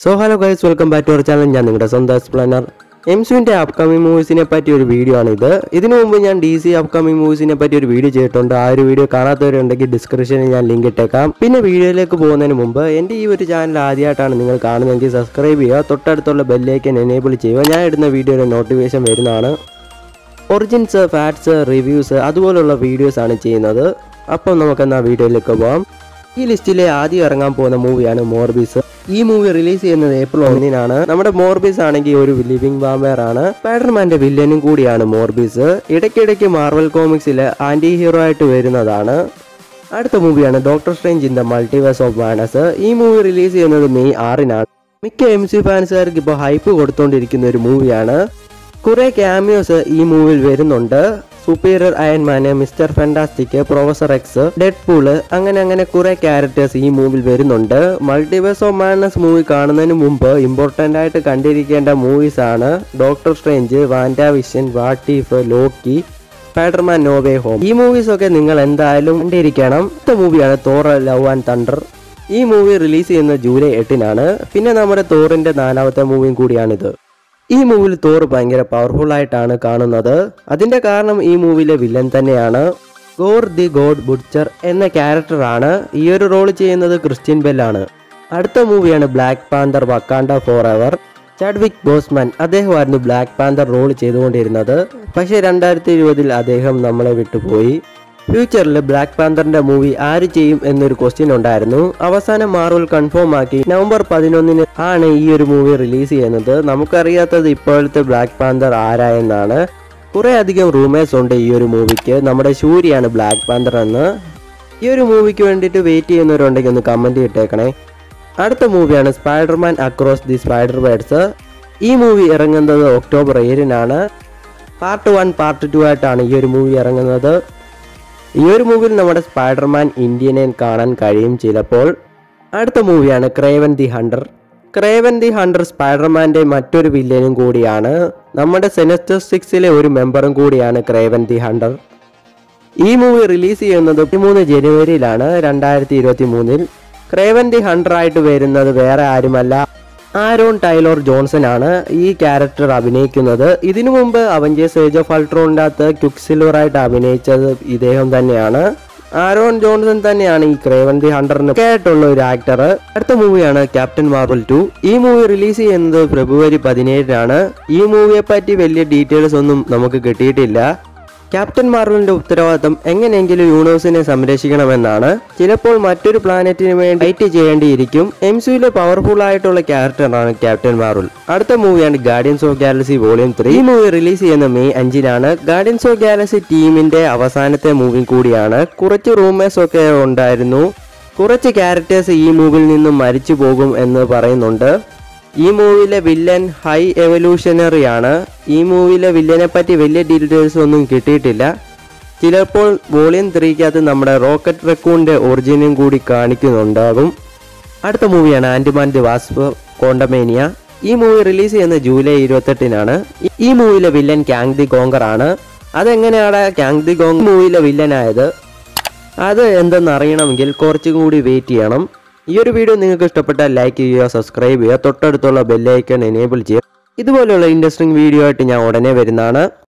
so hello guys welcome back to our channel ഞാൻ നിങ്ങളുടെ സ്വന്തം എക്സ്പ്ലനർ എംസുവിൻ്റെ അപ്കമിങ് മൂവീസിനെ പറ്റി ഒരു വീഡിയോ ആണ് ഇത് ഇതിനു മുമ്പ് ഞാൻ ഡി സി അപ്കമിങ് മൂവീസിനെ പറ്റി ഒരു വീഡിയോ ചെയ്തിട്ടുണ്ട് ആ ഒരു വീഡിയോ കാണാത്തവരുണ്ടെങ്കിൽ ഡിസ്ക്രിപ്ഷനിൽ ഞാൻ ലിങ്ക് ഇട്ടേക്കാം പിന്നെ വീഡിയോയിലേക്ക് പോകുന്നതിന് മുമ്പ് എൻ്റെ ഈ ഒരു ചാനൽ ആദ്യമായിട്ടാണ് നിങ്ങൾ കാണുന്നതെങ്കിൽ സബ്സ്ക്രൈബ് ചെയ്യുക തൊട്ടടുത്തുള്ള ബെല്ലേക്കൻ എനേബിൾ ചെയ്യുക ഞാൻ ഇടുന്ന വീഡിയോയുടെ നോട്ടിഫിക്കേഷൻ വരുന്നതാണ് ഒറിജിൻസ് ഫാക്ട്സ് റിവ്യൂസ് അതുപോലുള്ള വീഡിയോസ് ആണ് ചെയ്യുന്നത് അപ്പം നമുക്കെന്നാ വീഡിയോയിലേക്ക് പോകാം ഈ ലിസ്റ്റിലെ ആദ്യം ഇറങ്ങാൻ പോകുന്ന മൂവിയാണ് മോർബീസ് ഈ മൂവി റിലീസ് ചെയ്യുന്നത് ഏപ്രിൽ ഒന്നിനാണ് നമ്മുടെ മോർബീസ് ആണെങ്കിൽ ഒരു ലിവിംഗ് വാമ്പയർ ആണ് സ്പൈഡർമാന്റെ വില്ലനും കൂടിയാണ് മോർബീസ് ഇടയ്ക്കിടയ്ക്ക് മാർവൽ കോമിക്സിലെ ആന്റി ഹീറോ ആയിട്ട് വരുന്നതാണ് അടുത്ത മൂവിയാണ് doctor strange in the multiverse of madness ഈ മൂവി റിലീസ് ചെയ്യുന്നത് മെയ് ആറിനാണ് മിക്ക എം സി ഫാൻസുകാർക്ക് ഇപ്പോൾ ഹൈപ്പ് കൊടുത്തുകൊണ്ടിരിക്കുന്ന ഒരു മൂവിയാണ് കുറെ ക്യാമിയോസ് ഈ മൂവിയിൽ വരുന്നുണ്ട് സുപ്പീരിയർ അയൺമാന് mister fantastic professor X Deadpool അങ്ങനെ അങ്ങനെ കുറെ ക്യാരക്ടേഴ്സ് ഈ മൂവിയിൽ വരുന്നുണ്ട് മൾട്ടിവേഴ്സ് ഓഫ് മാനസ് മൂവി കാണുന്നതിന് മുമ്പ് ഇമ്പോർട്ടൻ്റ് ആയിട്ട് കണ്ടിരിക്കേണ്ട മൂവീസ് ആണ് doctor strange Wanda vision what if Loki Spiderman no way home ഈ മൂവീസ് ഒക്കെ നിങ്ങൾ എന്തായാലും കണ്ടിരിക്കണം അടുത്ത മൂവിയാണ് തോർ ലവ് ആൻഡ് തണ്ടർ ഈ മൂവി റിലീസ് ചെയ്യുന്നത് ജൂലൈ എട്ടിനാണ് പിന്നെ നമ്മുടെ തോറിന്റെ നാലാമത്തെ മൂവിയും കൂടിയാണിത് ഈ മൂവിയിൽ തോർ ഭയങ്കര പവർഫുൾ ആയിട്ടാണ് കാണുന്നത് അതിന്റെ കാരണം ഈ മൂവിയിലെ വില്ലൻ തന്നെയാണ് ഗോർ ദി ഗോഡ് ബുഡ്ചർ എന്ന ക്യാരക്ടറാണ് ഈ ഒരു റോൾ ചെയ്യുന്നത് ക്രിസ്ത്യൻ ബെല്ലാണ് അടുത്ത മൂവിയാണ് Black Panther വക്കാണ്ട for ever Chadwick ബോസ്മാൻ അദ്ദേഹമായിരുന്നു ബ്ലാക്ക് പാന്തർ റോൾ ചെയ്തുകൊണ്ടിരുന്നത് പക്ഷേ രണ്ടായിരത്തി ഇരുപതിൽ അദ്ദേഹം നമ്മളെ വിട്ടുപോയി ഫ്യൂച്ചറിൽ ബ്ലാക്ക് പാന്തറിന്റെ മൂവി ആര് ചെയ്യും എന്നൊരു ക്വസ്റ്റ്യൻ ഉണ്ടായിരുന്നു അവസാനം മാർവൽ കൺഫേം ആക്കി നവംബർ പതിനൊന്നിന് ആണ് ഈ ഒരു മൂവി റിലീസ് ചെയ്യുന്നത് നമുക്കറിയാത്തത് ഇപ്പോഴത്തെ ബ്ലാക്ക് പാന്തർ ആരായെന്നാണ് കുറെ അധികം റൂമേഴ്സ് ഉണ്ട് ഈ ഒരു മൂവിക്ക് നമ്മുടെ ശൂരിയാണ് ബ്ലാക്ക് പാന്തർ എന്ന് ഈ ഒരു മൂവിക്ക് വേണ്ടിയിട്ട് വെയിറ്റ് ചെയ്യുന്നവരുണ്ടെങ്കിൽ ഒന്ന് കമന്റ് ഇട്ടേക്കണേ അടുത്ത മൂവിയാണ് Spiderman across the spider words ഈ മൂവി ഇറങ്ങുന്നത് ഒക്ടോബർ ഏഴിനാണ് പാർട്ട് വൺ പാർട്ട് ടു ആയിട്ടാണ് ഈ ഒരു മൂവി ഇറങ്ങുന്നത് ഈ ഒരു മൂവിയിൽ നമ്മുടെ സ്പൈഡർമാൻ ഇന്ത്യനെ കാണാൻ കഴിയും ചിലപ്പോൾ അടുത്ത മൂവിയാണ് Kraven the hunter Kraven the hunter സ്പൈഡർമാന്റെ മറ്റൊരു വില്ലനും കൂടിയാണ് നമ്മുടെ സെനസ്റ്റർ സിക്സിലെ ഒരു മെമ്പറും കൂടിയാണ് ക്രേവൻ ദി ഹണ്ടർ ഈ മൂവി റിലീസ് ചെയ്യുന്നത് പതിമൂന്ന് ജനുവരിയിലാണ് രണ്ടായിരത്തി ഇരുപത്തി മൂന്നിൽ ക്രേവൻ ദി ഹണ്ടർ ആയിട്ട് വരുന്നത് വേറെ ആരുമല്ല ആരോൺ ടൈലോർ ജോൺസൺ ആണ് ഈ ക്യാരക്ടർ അഭിനയിക്കുന്നത് ഇതിനു മുമ്പ് അവഞ്ചേഴ്സ് ഏജ് ഓഫ് അൾട്രോണിൻ്റെ അകത്ത് ക്യുക്ക് സിൽവർ ആയിട്ട് അഭിനയിച്ചത് ഇദ്ദേഹം തന്നെയാണ് ആരോൺ ജോൺസൺ തന്നെയാണ് ഈ ക്രേവൻ ദി ഹണ്ടറിന് ഒക്കെ ആയിട്ടുള്ള ഒരു ആക്ടർ അടുത്ത മൂവിയാണ് ക്യാപ്റ്റൻ മാർവൽ ടു ഈ മൂവി റിലീസ് ചെയ്യുന്നത് ഫെബ്രുവരി പതിനേഴിനാണ് ഈ മൂവിയെ പറ്റി വലിയ ഡീറ്റെയിൽസ് ഒന്നും നമുക്ക് കിട്ടിയിട്ടില്ല ക്യാപ്റ്റൻ മാർവലിന്റെ ഉത്തരവാദിത്തം എങ്ങനെയെങ്കിലും യൂണിവേഴ്സിനെ സംരക്ഷിക്കണമെന്നാണ് ചിലപ്പോൾ മറ്റൊരു പ്ലാനറ്റിന് വേണ്ടി ഫൈറ്റ് ചെയ്യേണ്ടിയിരിക്കും എം സിയിലെ പവർഫുൾ ആയിട്ടുള്ള ക്യാരക്ടറാണ് ക്യാപ്റ്റൻ മാർവൽ അടുത്ത മൂവിയാണ് Guardians of Galaxy volume three ഈ മൂവി റിലീസ് ചെയ്യുന്ന മെയ് അഞ്ചിനാണ് ഗാർഡിയൻസ് ഓഫ് ഗാലക്സി ടീമിന്റെ അവസാനത്തെ മൂവി കൂടിയാണ് കുറച്ച് റൂമേഴ്സ് ഒക്കെ ഉണ്ടായിരുന്നു കുറച്ച് ക്യാരക്ടേഴ്സ് ഈ മൂവിയിൽ നിന്നും മരിച്ചു പോകും എന്ന് പറയുന്നുണ്ട് ഈ മൂവിയിലെ വില്ലൻ ഹൈ എവല്യൂഷനറി ആണ് ഈ മൂവിയിലെ വില്ലനെ പറ്റി വലിയ ഡീറ്റെയിൽസ് ഒന്നും കിട്ടിയിട്ടില്ല ചിലപ്പോൾ വോളിയം ത്രീക്കകത്ത് നമ്മുടെ റോക്കറ്റ് റെക്കൂണിന്റെ ഒറിജിനും കൂടി കാണിക്കുന്നുണ്ടാകും അടുത്ത മൂവിയാണ് ആൻഡിമാൻ ദി വാസ്പ് കോണ്ടമേനിയ ഈ മൂവി റിലീസ് ചെയ്യുന്നത് ജൂലൈ ഇരുപത്തെട്ടിനാണ് ഈ- ഈ മൂവിയിലെ വില്ലൻ ക്യാങ് ദി ഗോങ്കർ ആണ് അതെങ്ങനെയാണ് ക്യാങ് ദി ഗോങ് മൂവിയിലെ വില്ലനായത് അത് എന്തെന്ന് അറിയണമെങ്കിൽ കുറച്ചും കൂടി വെയിറ്റ് ചെയ്യണം ഈ ഒരു വീഡിയോ നിങ്ങൾക്ക് ഇഷ്ടപ്പെട്ടാൽ ലൈക്ക് ചെയ്യുക സബ്സ്ക്രൈബ് ചെയ്യുക തൊട്ടടുത്തുള്ള ബെല്ലൈക്കൺ എനേബിൾ ചെയ്യുക ഇതുപോലെയുള്ള ഇൻട്രസ്റ്റിംഗ് വീഡിയോ ആയിട്ട് ഞാൻ ഉടനെ വരുന്നതാണ്